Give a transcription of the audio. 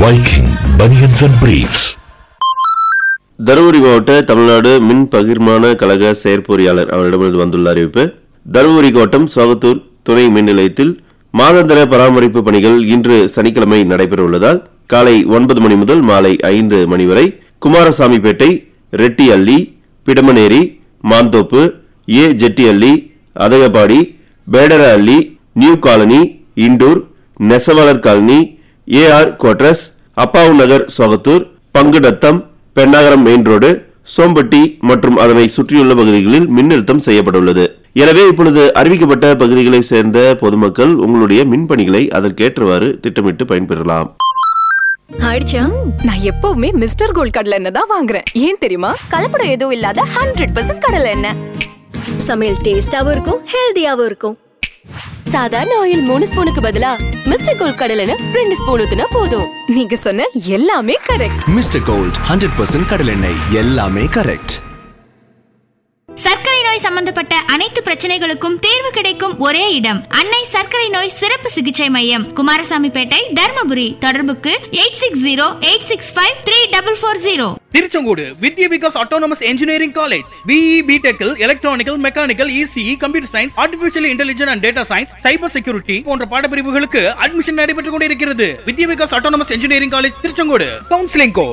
Viking Bunions and Briefs. Dharmapuri மாவட்ட தமிழ்நாடு மின் பகிர்மான கழக செயற்பொறியாளர் அவரிடமிருந்து வந்துள்ள அறிவிப்பு தருமபுரி கோட்டம் சோகத்தூர் துணை மின் நிலையத்தில் மாதாந்திர பராமரிப்பு பணிகள் இன்று சனிக்கிழமை நடைபெற உள்ளதால் காலை ஒன்பது மணி முதல் மாலை ஐந்து மணி வரை குமாரசாமிப்பேட்டை ரெட்டி அள்ளி பிடமனேரி மாந்தோப்பு ஏ ஜெட்டி அள்ளி அதகபாடி பேடர அள்ளி நியூ காலனி இண்டூர் நெசவாளர் colony AR quarters Appavu Nagar Sogathur Pangunatham Pennagaram main road Sompatti மற்றும் அதனை சுற்றியுள்ள பகுதிகளில் மின்னழுத்தம் செய்யப்பட்டுள்ளது எனவே இப்பொழுது அறிவிக்கப்பட்ட பகுதிகளைச் சேர்ந்த பொதுமக்கள் உங்களுடைய மின்பணிகளை அதற்கேற்றவாறு திட்டமிட்டு பயன்பெறலாம் ஆயிடுச்சா நான் எப்பவுமே மிஸ்டர் கோல்ட் கடலை எண்ணெய் தான் வாங்குறேன் ஏன் தெரியுமா கலப்படம் எதுவும் இல்லாத ஹண்ட்ரட் பர்சன்ட் கடலை எண்ணெய் சமையல் டேஸ்டாவும் இருக்கும் ஹெல்தியாவும் இருக்கும் சாதாரண ஆயில் மூணு ஸ்பூனுக்கு பதிலா மிஸ்டர் கோல்ட் கடலை எண்ணெய் ரெண்டு ஸ்பூன் ஊத்துனா போதும் நீங்க சொன்ன எல்லாமே correct mister gold hundred percent கடலெண்ணெய் எல்லாமே கரெக்ட் சர்க்கரை நோய் சம்பந்தப்பட்ட அனைத்து பிரச்சனைகளுக்கும் தீர்வு கிடைக்கும் ஒரே இடம் அன்னை சர்க்கரை நோய் சிறப்பு சிகிச்சை மையம் குமாரசாமிப்பேட்டை தர்மபுரி தொடர்புக்கு eight six zero eight six five three double four zero Tiruchengode Vidya Vikas autonomous engineering college BE பிடெக்கில் electronical mechanical ECE computer science artificial intelligence and data science cyber security போன்ற பாடப்பிரிவுகளுக்கு அட்மிஷன் நடைபெற்றுக் கொண்டிருக்கிறது Vidya Vikas autonomous engineering college Tiruchengode counselling code